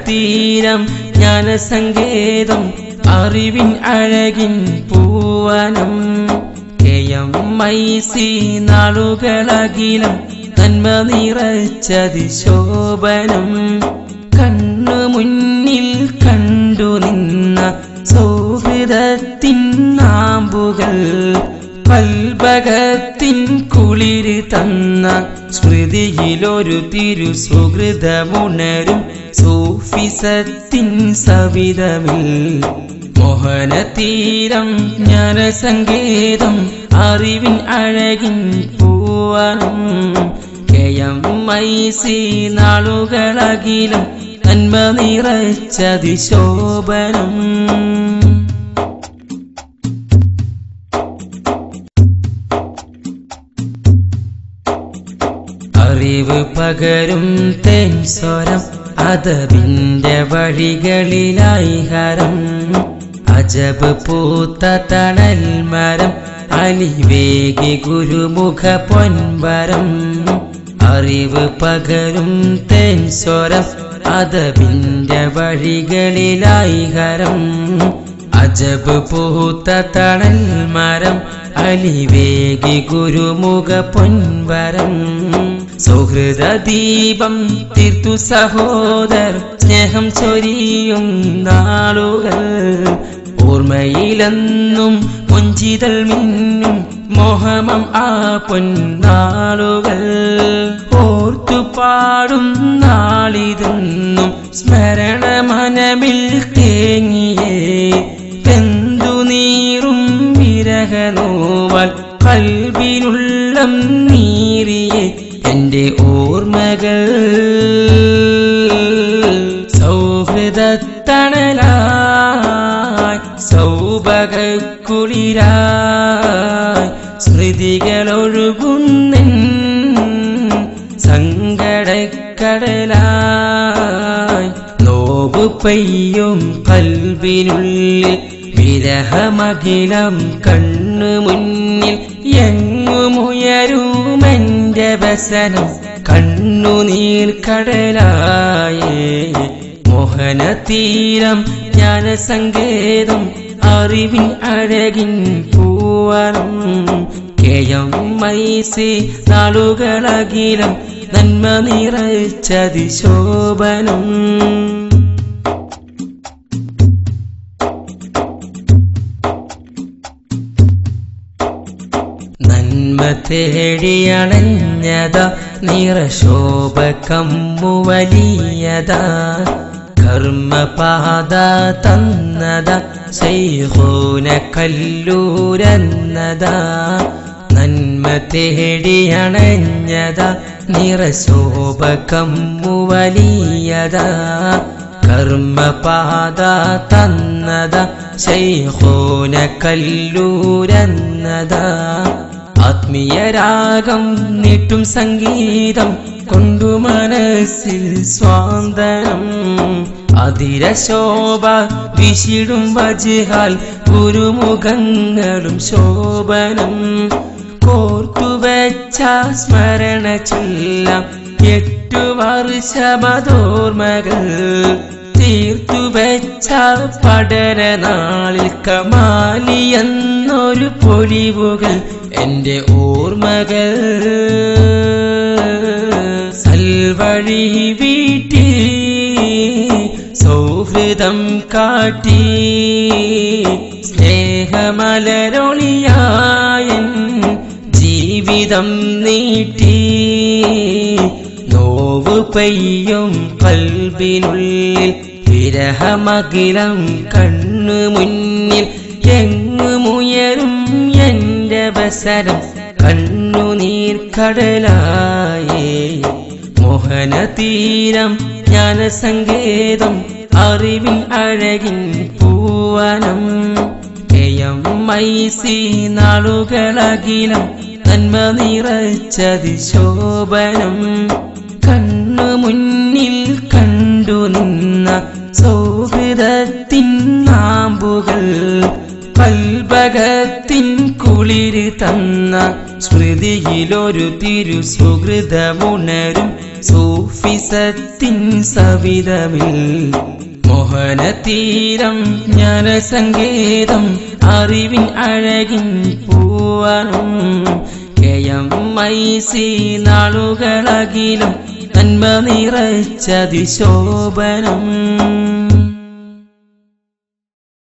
തീരം ജ്ഞാനസങ്കേതം അറിവിൻ അഴകിൻ പൂവനം കെയം മൈസി നാളുകളകിലം നന്മ നിറച്ചതി ശോഭനം കണ്ണു മുന്നിൽ കണ്ടു നിന്ന സൗഹൃദത്തിൻ നാമ്പുകൾ കൽബകത്തിൻ കുളിര് തന്ന സ്മൃതിയിലൊരു തിരു സുഹൃതമുണരും സൂഫിസത്തിൻ സവിധമിൽ മോഹനതീരം ജ്ഞാനസങ്കേതം അറിവിൻ അഴകിൻ പൂവനം കെയം മൈസി നാളുകളകിലും നന്മ നിറച്ചതി ശോഭനം അറിവ് പകരും തേൻ സ്വരം അതവിന്റെ വഴികളിലായി ഹരം അജബ് പൂത്ത തണൽ മരം അലിവേഗി ഗുരുമുഖ പൊൻവരം അറിവ് പകരും തേൻ സ്വരം അതവിന്റെ വഴികളിലായി ഹരം അജബ് പൂത്ത തണൽ മരം അലിവേഗി ഗുരുമുഖ പൊൻവരം സൗഹൃദ ദീപം തീർത്തു സഹോദർ സ്നേഹം ചൊരിയും നാളുകൾ ഓർമ്മയിലെന്നും മുഞ്ചിതൽ മിന്നും മോഹമം ആ പൊന്നാളുകൾ ഓർത്തു പാടും നാളിതെന്നും സ്മരണ മനമിൽ തേങ്ങിയേ പെന്തു നീറും വിരഹനോവാൽ കൽവിനുള്ളം നീറിയേ എന്റെ ഓർമ്മകൾ സൗഹൃദത്തണലായി സൗഭകുളിരായി സ്മൃതികളൊഴുകുന്നെൻ സങ്കടക്കടലായി നോവു പെയ്യും കൽവിനുള്ളിൽ വിരഹമഖിലം കണ്ണു മുന്നിൽ എങ്ങുമുയരുമെന്റെ വസനം കണ്ണുനീർ കടലായേ മോഹനതീരം ജ്ഞാനസങ്കേതം അറിവിൻ അഴകിൻ പൂവനം കേയം മൈസി നാളുകളകിലം നന്മ നിറച്ചതി ശോഭനം നന്മ തേടിയണഞ്ഞത നിറശോഭ കമ്മു വലിയത കർമ്മപാത തന്നത ശൈഹോന കല്ലൂരെന്നത നന്മ തേടിയണഞ്ഞത നിറശോഭ കമ്മു വലിയത കർമ്മപാത തന്നത ശൈഹോന കല്ലൂരെന്നത ആത്മീയരാഗം നീട്ടും സംഗീതം കൊണ്ടു മനസ്സിൽ സ്വാന്തനം അതിരശോഭ വിശിടും വജിഹാൽ ഗുരുമുഖങ്ങളും ശോഭനം കോർത്തുവച്ച സ്മരണ ചൊല്ലാം എട്ടു വർഷമതോർമകൾ തീർത്തു വെച്ച പഠനനാളിൽ കമാലി എന്നൊരു പൊലിവുകൾ എൻ്റെ ഓർമ്മകൾ സൽവഴി വീട്ടി സൗഹൃദം കാട്ടി സ്നേഹമലരൊളിയായൻ ജീവിതം നീട്ടി നോവ് പെയ്യും കൽബിനുള്ളിൽ വിരഹമകിലം കണ്ണു മുന്നിൽ എങ്ങുമുയരും എന്റെ വസരം കണ്ണുനീർ കടലായേ മോഹനതീരം ജ്ഞാനസങ്കേതം അറിവിൻ അഴകിൻ പൂവനം കെയം മൈസി നാളുകളകിലം നന്മ നിറച്ചതി ശോഭനം കണ്ണു മുന്നിൽ കണ്ടു നിന്ന സൗഹൃദത്തിൻ നാമ്പുകൾ കൽബകത്തിൻ അകത്തിൻ കുളിര് തന്ന സ്മൃതിയിലൊരു തിരു സുഹൃതമുണരും സൂഫിസത്തിൻ സവിധമിൽ മോഹനതീരം ജ്ഞാനസങ്കേതം അറിവിൻ അഴകിൻ പൂവനും കെയം മൈസി നാളുകളകിലും നന്മ നിറച്ചതിശോഭനം